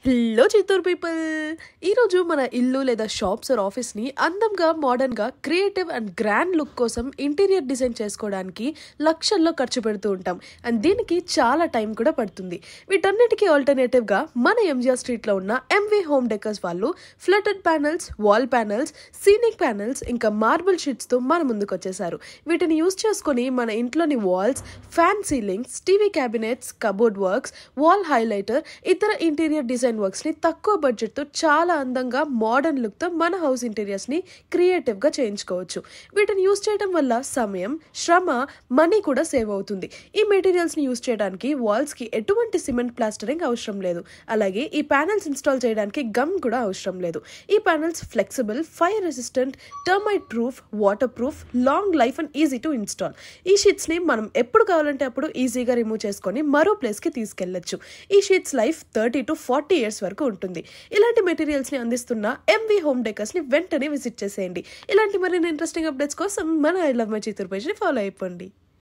hello Chittoor people ఈరోజు మన ఇల్లు లేదా షాప్స్ ఆర్ ఆఫీస్ని అందంగా మోడర్న్గా క్రియేటివ్ అండ్ గ్రాండ్ లుక్ కోసం ఇంటీరియర్ డిజైన్ చేసుకోవడానికి లక్షల్లో ఖర్చు పెడుతూ ఉంటాం అండ్ దీనికి చాలా టైం కూడా పడుతుంది వీటన్నిటికీ ఆల్టర్నేటివ్గా మన ఎంజిఆర్ స్ట్రీట్లో ఉన్న ఎంవి హోమ్ డెకర్స్ వాళ్ళు fluted panels wall panels scenic panels ఇంకా మార్బుల్ షీట్స్తో మన ముందుకు వచ్చేసారు వీటిని యూస్ చేసుకొని మన ఇంట్లోని walls fan ceilings TV cabinets cupboard works wall highlighter ఇతర ఇంటీరియర్ డిజైన్ వర్క్స్ని తక్కువ బడ్జెట్తో చాలా అందంగా మోడర్న్ లుక్తో మన హౌస్ ఇంటీరియర్స్ని క్రియేటివ్గా చేయించుకోవచ్చు వీటిని యూస్ చేయడం వల్ల సమయం శ్రమ మనీ కూడా సేవ్ అవుతుంది ఈ మెటీరియల్స్ని యూస్ చేయడానికి వాల్స్కి ఎటువంటి సిమెంట్ ప్లాస్టరింగ్ అవసరం లేదు అలాగే ఈ ప్యానల్స్ ఇన్స్టాల్ చేయడానికి గమ్ కూడా అవసరం లేదు ఈ panels flexible fire resistant termite proof water proof long life and easy to install ఈ షీట్స్ని మనం ఎప్పుడు కావాలంటే అప్పుడు ఈజీగా రిమూవ్ చేసుకొని మరో ప్లేస్కి తీసుకెళ్లొచ్చు ఈ sheets life thirty to forty years వరకు ఉంటుంది ఇలాంటి మెటీరియల్స్ని అందిస్తున్న ఎంవి హోమ్ డెకర్స్ని వెంటనే విజిట్ చేసేయండి ఇలాంటి మరిన్ని ఇంట్రెస్టింగ్ అప్డేట్స్ కోసం మన ఐ లవ్ మై చిత్తూరు పేజ్ని ఫాలో అయిపోండి